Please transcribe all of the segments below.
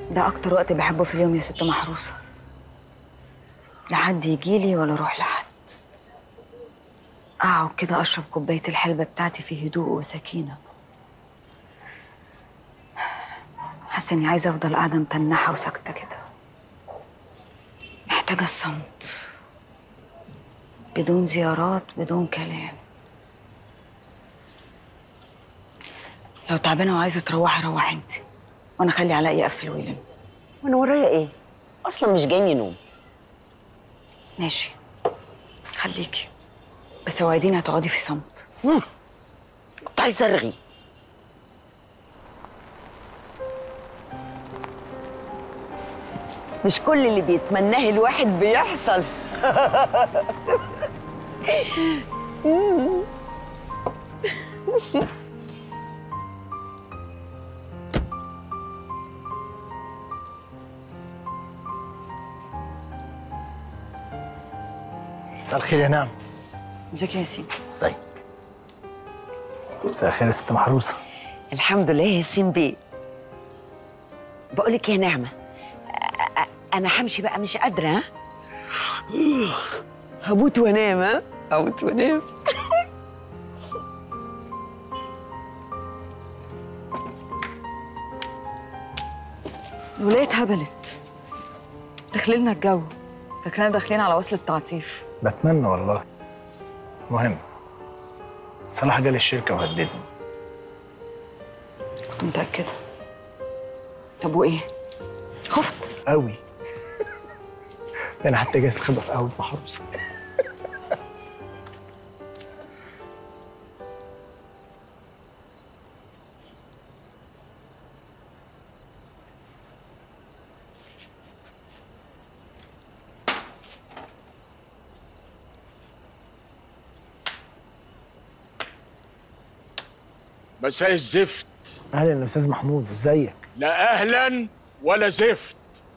ده اكتر وقت بحبه في اليوم يا ست محروسه لا حد يجيلي ولا اروح لحد اقعد كده اشرب كوبايه الحلبه بتاعتي في هدوء وسكينه حاسه اني عايزه افضل قاعده متنحه وساكته كده محتاجه الصمت بدون زيارات بدون كلام لو تعبانه وعايزه تروحي روحي انت وانا اخلي علاء يقفل ويلم وانا ورايا ايه اصلا مش جايني نوم ماشي خليكي بس وعديني هتقعدي في صمت كنت عايزه ارغي مش كل اللي بيتمناه الواحد بيحصل مساء الخير يا نعم ازيك يا ياسين ازاي مساء الخير يا ست محروسه الحمد لله يا ياسين بيه بقولك يا نعمة أ- أ- أنا همشي بقى مش قادرة ها؟ هموت وانام ها؟ هموت وانام الولاية اتهبلت داخلين الجو فاكرين داخلين على وصل التعطيف بتمنى والله مهم صلاح جالي الشركه وهددني كنت متأكدة طب وإيه؟ خفت قوي انا حتى جاي استخبى في قهوه محروسه مساء الزفت اهلا يا استاذ محمود ازيك لا اهلا ولا زفت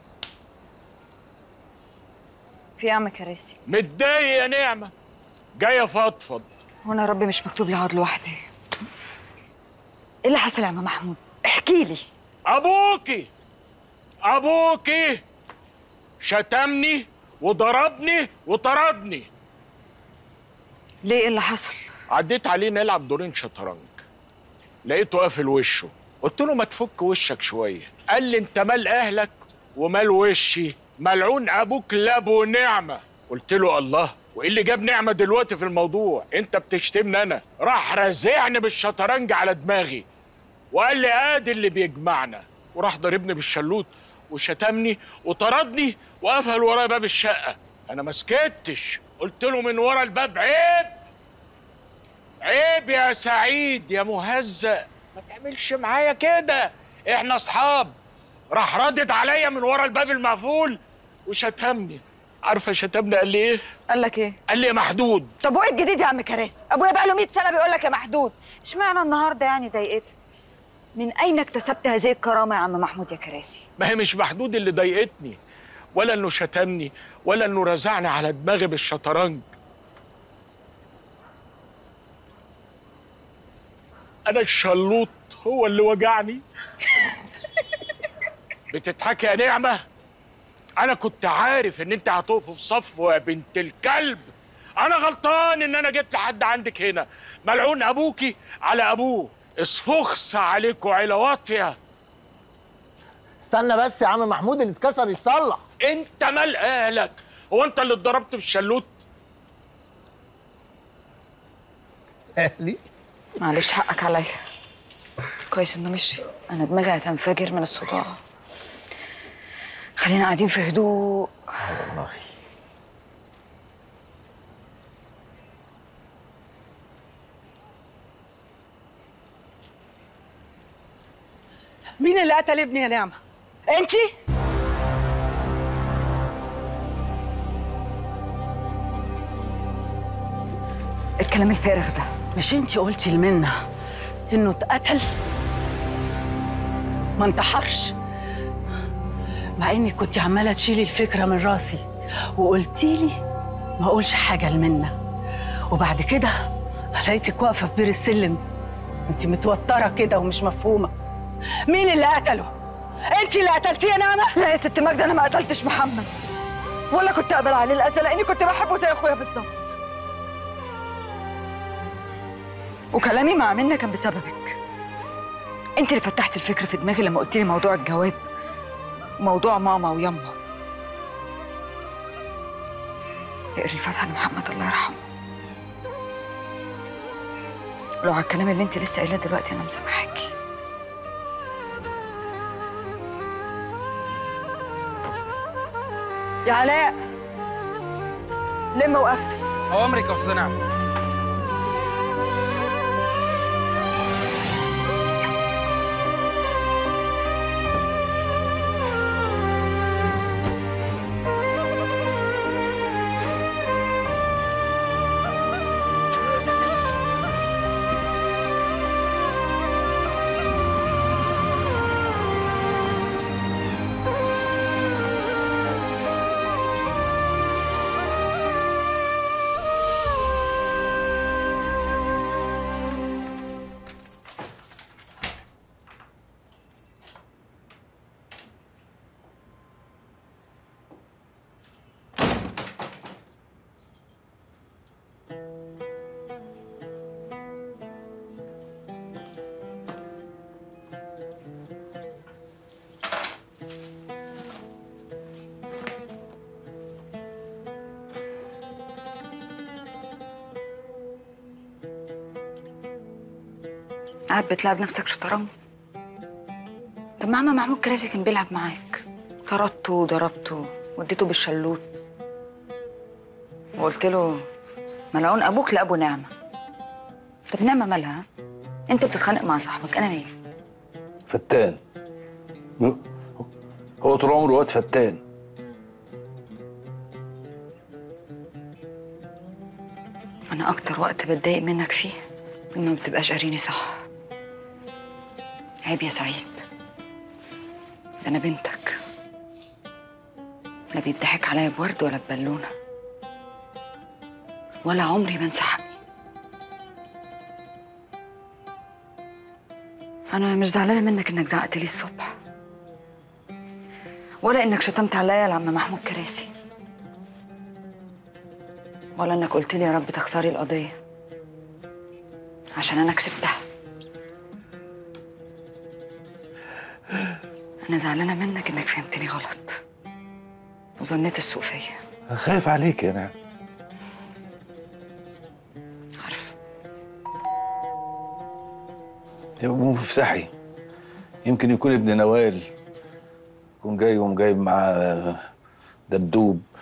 في يا عم كراسي متضايق يا نعمه جايه فضفض وانا يا ربي مش مكتوب لي اقعد لوحدي ايه اللي حصل يا عم محمود احكي لي ابوكي ابوكي شتمني وضربني وطردني ليه ايه اللي حصل عديت عليه نلعب دورين شطرنج لقيته قافل وشه قلت له ما تفك وشك شويه قال لي انت مال اهلك ومال وشي ملعون ابوك لابو نعمه قلت له الله وايه اللي جاب نعمه دلوقتي في الموضوع انت بتشتمني انا راح رازعني بالشطرنج على دماغي وقال لي ادي اللي بيجمعنا وراح ضربني بالشلوت وشتمني وطردني وقفل ورايا باب الشقه انا ما سكتش قلت له من ورا الباب عيب عيب يا سعيد يا مهزأ ما تعملش معايا كده احنا اصحاب راح ردد عليا من ورا الباب المقفول وشتمني عارفه شتمني قال لي ايه قال لك ايه قال لي يا محدود طب وايه الجديد يا عم كراسي ابويا بقى له 100 سنه بيقول لك يا محدود اشمعنى النهارده يعني ضايقتك من اين اكتسبت هذه الكرامه يا عم محمود يا كراسي ما هي مش محدود اللي ضايقتني ولا انه شتمني ولا انه رزعني على دماغي بالشطرنج انا الشلوط هو اللي وجعني بتضحكي يا نعمه انا كنت عارف ان انت هتقف في صف يا بنت الكلب انا غلطان ان انا جبت لحد عندك هنا ملعون ابوكي على ابوه اصفخس عليكوا عيله واطيه استنى بس يا عم محمود اللي اتكسر يتصلح انت مال اهلك هو انت اللي اتضربت بالشلوت اهلي معلش حقك عليا كويس انه مشي انا دماغي هتنفجر من الصداع خلينا قاعدين في هدوء والله مين اللي قتل ابني يا نعمة؟ انتي؟ الكلام الفارغ ده مش انتي قلتي لمنى انه اتقتل؟ ما انتحرش مع انك كنت عمالة تشيلي الفكرة من راسي وقلتي لي ما اقولش حاجة لمنى وبعد كده لقيتك واقفة في بير السلم انت متوترة كده ومش مفهومة مين اللي قتله؟ انت اللي قتلتيه يا نعمه لا يا ست ماجدة أنا ما قتلتش محمد ولا كنت أقبل عليه الأذى لأني كنت بحبه زي أخويا بالظبط وكلامي مع منى كان بسببك أنت اللي فتحت الفكرة في دماغي لما قلت لي موضوع الجواب وموضوع ماما ويما اقري الفاتحة لمحمد الله يرحمه لو على الكلام اللي انت لسه قايلاه دلوقتي انا مسامحاكي يا علاء لم وقفل أوامرك يا أستاذ نعمة قاعد بتلعب نفسك شطرنج طب ما عم محمود كراسي كان بيلعب معاك طردته وضربته واديته بالشلوت وقلت له ملعون ابوك لابو نعمه طب نعمه مالها ها؟ انت بتتخانق مع صاحبك انا مالي فتان هو طول عمره واد فتان انا اكتر وقت بتضايق منك فيه لما ما بتبقاش قاريني صح عيب يا سعيد ده انا بنتك لا بيضحك عليا بورد ولا ببالونه ولا عمري بنسى حقي انا مش زعلانه منك انك زعقت لي الصبح ولا انك شتمت عليا لعم محمود كراسي ولا انك قلت لي يا رب تخسري القضيه عشان انا كسبتها انا زعلانه منك انك فهمتني غلط وظنيت السوء فيا خايف عليك يا نعم عارفه يبقى مفتحي يمكن يكون ابن نوال يكون جاي ومجايب معاه دبدوب